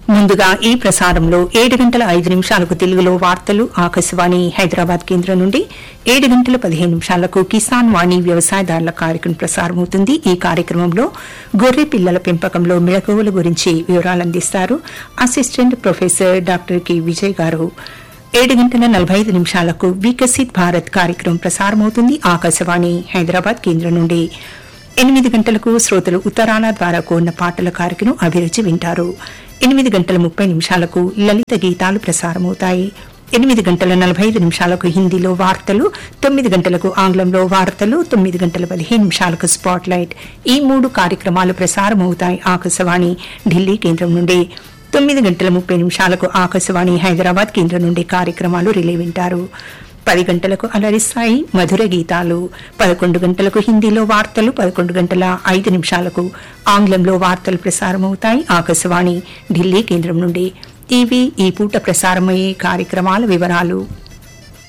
ముందుగా ఈ ప్రసారంలో ఏడు గంటల ఐదు నిమిషాలకు తెలుగులో వార్తలు ఆకాశవాణి హైదరాబాద్ కేంద్రం నుండి ఏడు గంటల పదిహేను నిమిషాలకు కిసాన్ వాణి వ్యవసాయదారుల కార్యక్రమం ప్రసారమవుతుంది ఈ కార్యక్రమంలో గొర్రె పిల్లల పెంపకంలో మెళకువల గురించి వివరాలు అందిస్తారు assistant professor doctor K Vijay గారు ఏడు గంటల నలభై ఐదు నిమిషాలకు వికసిత్ భారత్ కార్యక్రమం ప్రసారమవుతుంది ఆకాశవాణి హైదరాబాద్ కేంద్రం నుండి ఎనిమిది గంటలకు శ్రోతలు ఉత్తరాల ద్వారా కూడిన పాటల కార్యక్రమం అభిరుచి వింటారు ఎనిమిది గంటల ముప్పై నిమిషాలకు లలిత గీతాలు ప్రసారమవుతాయి ఎనిమిది గంటల నలభై ఐదు నిమిషాలకు హిందీలో వార్తలు తొమ్మిది గంటలకు ఆంగ్లంలో వార్తలు తొమ్మిది గంటల పదిహేను నిమిషాలకు స్పాట్ లైట్ ఈ మూడు కార్యక్రమాలు ప్రసారమవుతాయి ఆకాశవాణి ఢిల్లీ కేంద్రం నుండి తొమ్మిది గంటల ముప్పై నిమిషాలకు ఆకాశవాణి హైదరాబాద్ కేంద్రం నుండి కార్యక్రమాలు రిలే వింటారు పది గంటలకు అలరిస్తాయి మధుర గీతాలు పదకొండు గంటలకు హిందీలో వార్తలు పదకొండు గంటల ఐదు నిమిషాలకు ఆంగ్లంలో వార్తలు ప్రసారమవుతాయి ఆకాశవాణి ఢిల్లీ కేంద్రం నుండి ఇవి ఈ పూట ప్రసారమయ్యే కార్యక్రమాల వివరాలు